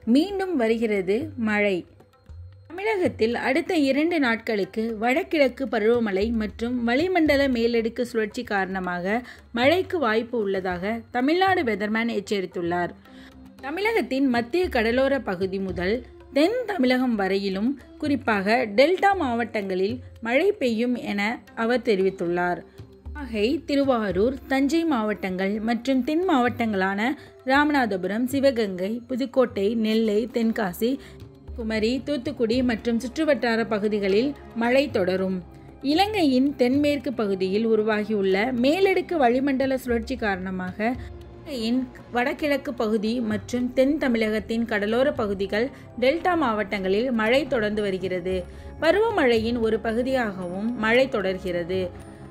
மீண்டும் வருகிறது மழை தமிழகத்தில் அடுத்த இரண்டு நாட்களுக்கு வடகிழக்கு பருவமழை மற்றும் வளிமண்டல மேலடுக்கு சுழற்சி காரணமாக மழைக்கு வாய்ப்பு உள்ளதாக தமிழ்நாடு வெதர்மேன் எச்சரித்துள்ளார் தமிழகத்தின் மத்திய கடலோர பகுதி முதல் தென் தமிழகம் வரையிலும் குறிப்பாக டெல்டா மாவட்டங்களில் மழை பெய்யும் என அவர் தெரிவித்துள்ளார் நாகை திருவாரூர் தஞ்சை மாவட்டங்கள் மற்றும் தென் மாவட்டங்களான ராமநாதபுரம் சிவகங்கை புதுக்கோட்டை நெல்லை தென்காசி குமரி தூத்துக்குடி மற்றும் சுற்றுவட்டார பகுதிகளில் மழை தொடரும் இலங்கையின் தென்மேற்கு பகுதியில் உருவாகியுள்ள மேலடுக்கு வளிமண்டல சுழற்சி காரணமாக இலங்கையின் வடகிழக்கு பகுதி மற்றும் தென் தமிழகத்தின் கடலோர பகுதிகள் டெல்டா மாவட்டங்களில் மழை தொடர்ந்து வருகிறது பருவமழையின் ஒரு பகுதியாகவும் மழை தொடர்கிறது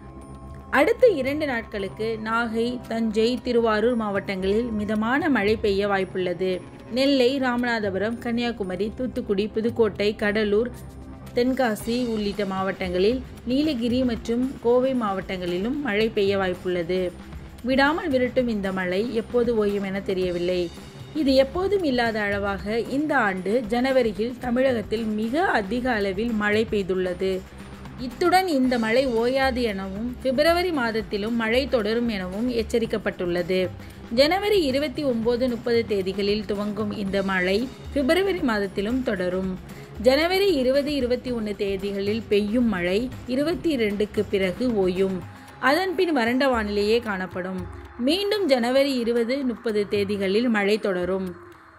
அடுத்த இரண்டு நாட்களுக்கு நாகை தஞ்சை திருவாரூர் மாவட்டங்களில் மிதமான மழை பெய்ய வாய்ப்புள்ளது நெல்லை ராமநாதபுரம் கன்னியாகுமரி தூத்துக்குடி புதுக்கோட்டை கடலூர் தென்காசி உள்ளிட்ட மாவட்டங்களில் நீலகிரி மற்றும் கோவை மாவட்டங்களிலும் மழை பெய்ய வாய்ப்புள்ளது விடாமல் விரட்டும் இந்த மழை எப்போது ஓயும் என தெரியவில்லை இது எப்போதும் இல்லாத அளவாக இந்த ஆண்டு ஜனவரியில் தமிழகத்தில் மிக அதிக அளவில் மழை பெய்துள்ளது இத்துடன் இந்த மழை ஓயாது எனவும் பிப்ரவரி மாதத்திலும் மழை தொடரும் எனவும் எச்சரிக்கப்பட்டுள்ளது ஜனவரி இருபத்தி ஒன்பது முப்பது தேதிகளில் துவங்கும் இந்த மழை பிப்ரவரி மாதத்திலும் தொடரும் ஜனவரி இருபது இருபத்தி ஒன்று தேதிகளில் பெய்யும் மழை இருபத்தி இரண்டுக்கு பிறகு ஓயும் அதன்பின் வறண்ட வானிலையே காணப்படும் மீண்டும் ஜனவரி இருபது முப்பது தேதிகளில் மழை தொடரும்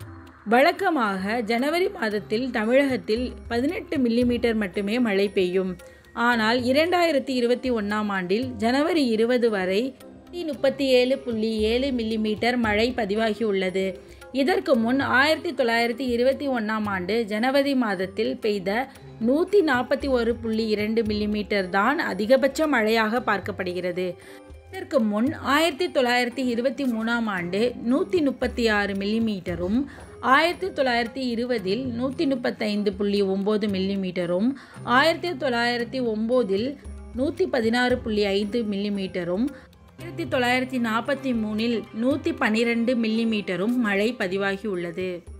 வழக்கமாக ஜனவரி மாதத்தில் தமிழகத்தில் பதினெட்டு மில்லிமீட்டர் மட்டுமே மழை பெய்யும் ஆனால் இரண்டாயிரத்தி இருபத்தி ஒன்றாம் ஆண்டில் ஜனவரி இருபது வரை முப்பத்தி ஏழு புள்ளி ஏழு மில்லிமீட்டர் மழை பதிவாகியுள்ளது இதற்கு முன் ஆயிரத்தி தொள்ளாயிரத்தி இருபத்தி ஒன்றாம் ஆண்டு ஜனவரி மாதத்தில் பெய்த நூற்றி நாற்பத்தி ஒரு புள்ளி இரண்டு மில்லிமீட்டர் தான் அதிகபட்ச மழையாக பார்க்கப்படுகிறது இதற்கு முன் ஆயிரத்தி தொள்ளாயிரத்தி இருபத்தி மூணாம் ஆண்டு நூற்றி முப்பத்தி ஆறு மில்லிமீட்டரும் ஆயிரத்தி தொள்ளாயிரத்தி இருபதில் நூற்றி முப்பத்தைந்து புள்ளி ஒம்பது மில்லிமீட்டரும் ஆயிரத்தி தொள்ளாயிரத்தி ஒம்போதில் நூற்றி பதினாறு புள்ளி ஐந்து மில்லிமீட்டரும் ஆயிரத்தி தொள்ளாயிரத்தி நாற்பத்தி மூணில் நூற்றி பன்னிரெண்டு மில்லிமீட்டரும் மழை பதிவாகியுள்ளது